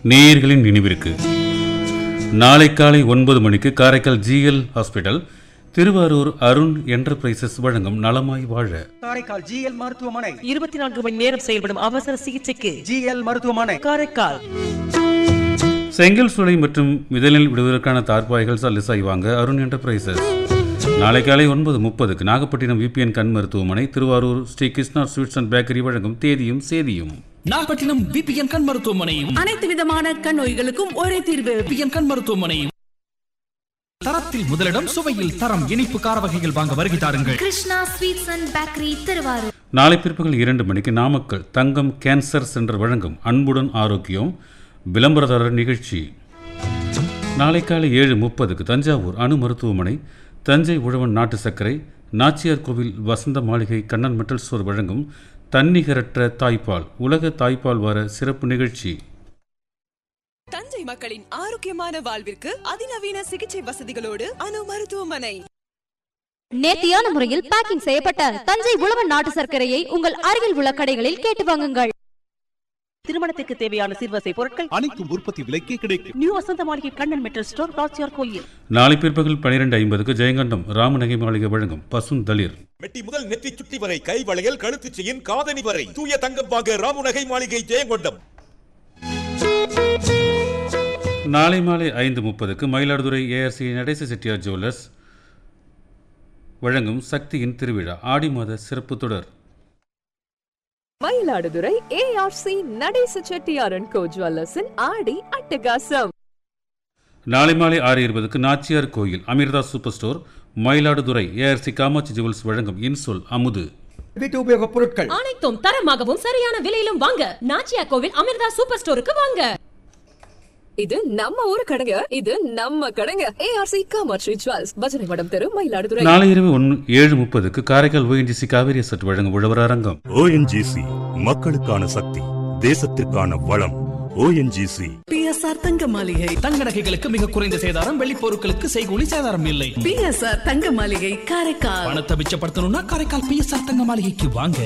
நேயர்களின் நினைவிற்கு நாளை காலை ஒன்பது மணிக்கு Karaikal GL hospital Thiruvarur Arun enterprises வழங்கும் நலமாய் வாழ காரைக்கால் ஜிஎல் மருத்துவமனை இருபத்தி நான்கு மணி நேரம் செயல்படும் அவசர சிகிச்சைக்கு ஜிஎல் மருத்துவமனை காரைக்கால் செங்கல் சூளை மற்றும் விதலில் விடுவதற்கான தார்பாய்கள் சல்லிசாய் வாங்க அருண் என்டர்பிரைசஸ் நாளை காலை ஒன்பது முப்பதுக்கு நாகப்பட்டினம் விபிஎன் கண் மருத்துவமனை Thiruvarur Shri Krishna sweets and bakery வழங்கும் தேதியும் சேதியும் நாகப்பட்டினம் விபிஎன் கண் மருத்துவமனையும் அனைத்து விதமான கண் நோய்களுக்கும் ஒரே தீர்வு விபிஎன் கண் மருத்துவமனையும் தரத்தில் முதலிடம் சுவையில் தரம் இனிப்பு கார வகைகள் வாங்க வருகை தாருங்கள் Krishna sweets and bakery Thiruvarur நாளை பிற்பகல் இரண்டு மணிக்கு நாமக்கல் தங்கம் கேன்சர் சென்டர் வழங்கும் அன்புடன் ஆரோக்கியம் விளம்பரதாரர் நிகழ்ச்சி நாளை காலை ஏழு முப்பதுக்கு தஞ்சாவூர் அணு மருத்துவமனை தஞ்சை உழவன் நாட்டு சர்க்கரை நாச்சியார் கோவில் வசந்த மாளிகை கண்ணன் மெட்டல் ஸ்டோர் வழங்கும் தன்னிகரற்ற தாய்ப்பால் உலக தாய்ப்பால் வார சிறப்பு நிகழ்ச்சி தஞ்சை மக்களின் ஆரோக்கியமான வாழ்விற்கு அதிநவீன சிகிச்சை வசதிகளோடு அணு மருத்துவமனை நேர்த்தியான முறையில் பேக்கிங் செய்யப்பட்ட தஞ்சை உழவன் நாட்டு சர்க்கரையை உங்கள் அருகில் உள்ள கடைகளில் கேட்டு வாங்குங்கள் திருமணத்துக்கு தேவையான சிறுவசை பொருட்கள் அனைத்தும் உற்பத்தி விலைக்கே கிடைக்கும் நியூ வசந்த மாளிகை கண்ணன் மெட்டல் ஸ்டோர் ராச்சியார் கோயில் நாளை பிற்பகல் பனிரெண்டு ஐம்பதுக்கு ஜெயங்கண்டம் ராமநகை மாளிகை வழங்கும் பசுந்தளிர் மெட்டி முதல் நெற்றி சுட்டி வரை கை வளையல் கழுத்து செயின் காதணி வரை தூய தங்கம் வாங்க ராமுநகை மாளிகை ஜெயங்கொண்டம் நாளை மாலை ஐந்து முப்பதுக்கு மயிலாடுதுறை ஏஆர்சி நடேச செட்டியார் ஜுவல்லர்ஸ் வழங்கும் சக்தியின் திருவிழா ஆடி மாத சிறப்பு தொடர் மயிலாடுதுறை ஏஆர்சி நடேச செட்டியாரன் கோ ஜுவல்லர்ஸின் ஆடி அட்டகாசம் நாளை மாலை ஆறு இருபதுக்கு Nachiyar Koil Amritha super store Mayiladuthurai ARC Kamatchi jewels வழங்கும் இன்சொல் அமுது வீட்டு உபயோகப் பொருட்கள் அனைத்தும் தரமாகவும் சரியான விலையிலும் வாங்க நாச்சியா கோவில் அமிர்தா சூப்பர் ஸ்டோருக்கு வாங்க இது நம்ம ஊரு கடைங்க இது நம்ம கடைங்க ஏஆர்சி காமாட்சி ஜுவல்ஸ் பஜனை மடம் தெரு மயிலாடுதுறை நாளை இரவு ஒன்று ஏழு முப்பதுக்கு காரைக்கால் ஓஎன்ஜிசி காவேரி சட் வழங்கும் உழவர் அரங்கம் ஓஎன்ஜிசி மக்களுக்கான சக்தி தேசத்திற்கான வளம் ஓஎன்ஜிசி பிஎஸ்ஆர் தங்க மாளிகை தங்க நகைகளுக்கு மிக குறைந்த சேதாரம் வெள்ளி பொருட்களுக்கு செய்கூலி சேதாரம் இல்லை பிஎஸ்ஆர் தங்க மாளிகை காரைக்கால் பணத்தை மிச்சப்படுத்தணும்னா காரைக்கால் பிஎஸ்ஆர் தங்க மாளிகைக்கு வாங்க